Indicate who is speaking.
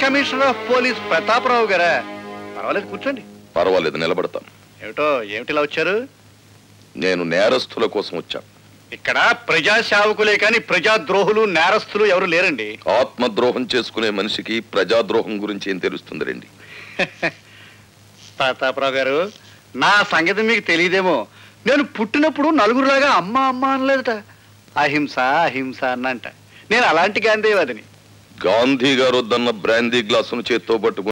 Speaker 1: commissioner of police Pratap Rao గారా పర్వాలేదు కూర్చోండి
Speaker 2: పర్వాలేదు నిలబడతాను
Speaker 1: ఏమిటో ఏమిటిలా వచ్చారు
Speaker 2: నేను నేరస్తుల కోసం వచ్చాను
Speaker 1: ఇక్కడ ప్రజా సేవకులే కానీ ప్రజా ద్రోహులు నేరస్తులు ఎవరు లేరండి
Speaker 2: ఆత్మద్రోహం చేసుకునే మనిషికి ప్రజాద్రోహం గురించి ఏం తెలుస్తుంది రండి
Speaker 1: ప్రతాపరావు గారు నా సంగతి మీకు తెలియదేమో నేను పుట్టినప్పుడు నలుగురులాగా అమ్మ అమ్మ అనలేదట అహింస అహింస అన్నంట నేను అలాంటి గాంధీవాదిని
Speaker 2: గాంధీ గారు వద్దన్న బ్రాందీ గ్లాసును చేత్తో పట్టుకుని